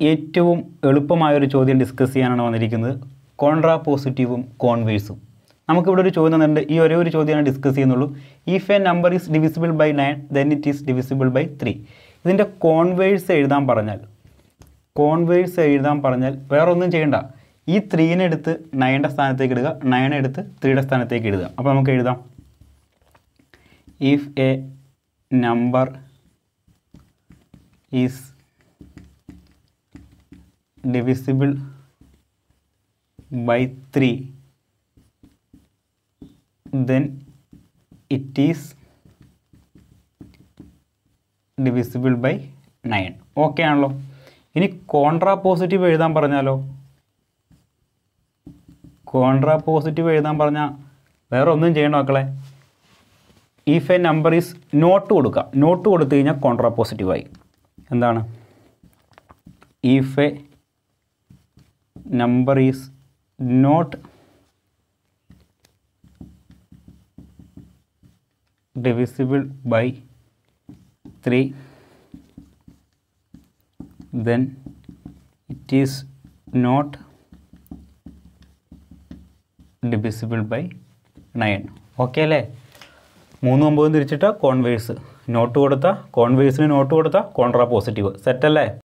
ഏറ്റവും എളുപ്പമായൊരു ചോദ്യം ഡിസ്കസ് ചെയ്യാനാണ് വന്നിരിക്കുന്നത് കോൺട്രാ പോസിറ്റീവും കോൺവേഴ്സും നമുക്കിവിടെ ഒരു ചോദ്യം തന്നിട്ടുണ്ട് ഈ ഒരേ ഒരു ചോദ്യമാണ് ഡിസ്കസ് ചെയ്യുന്നുള്ളൂ if a number is divisible by nine then it is divisible by three ഇതിൻ്റെ കോൺവേഴ്സ് എഴുതാൻ പറഞ്ഞാൽ കോൺവേഴ്സ് എഴുതാൻ പറഞ്ഞാൽ വേറെ ഒന്നും ചെയ്യണ്ട ഈ ത്രീനെ എടുത്ത് നയൻ്റെ സ്ഥാനത്തേക്ക് ഇടുക നയനെ എടുത്ത് ത്രീയുടെ സ്ഥാനത്തേക്ക് ഇടുക അപ്പോൾ നമുക്ക് എഴുതാം if a number is divisible by 3 then it is divisible by 9 okay ആണല്ലോ ഇനി കോൺട്രാ പോസിറ്റീവ് എഴുതാൻ പറഞ്ഞാലോ കോൺട്രാ പോസിറ്റീവ് എഴുതാൻ പറഞ്ഞാൽ വേറെ ഒന്നും ചെയ്യണ്ട മക്കളെ if a number is not കൊടുക്കുക നോട്ട് കൊടുത്തു കഴിഞ്ഞാൽ കോൺട്രാ പോസിറ്റീവായി എന്താണ് if a number is not divisible by 3 then it is not divisible by 9 okay അല്ലേ മൂന്ന് ഒമ്പതും തിരിച്ചിട്ട കോൺവേഴ്സ് നോട്ട് കൊടുത്ത കോൺവേഴ്സിന് നോട്ട് കൊടുത്ത കോൺട്രാ പോസിറ്റീവ് സെറ്റ് അല്ലേ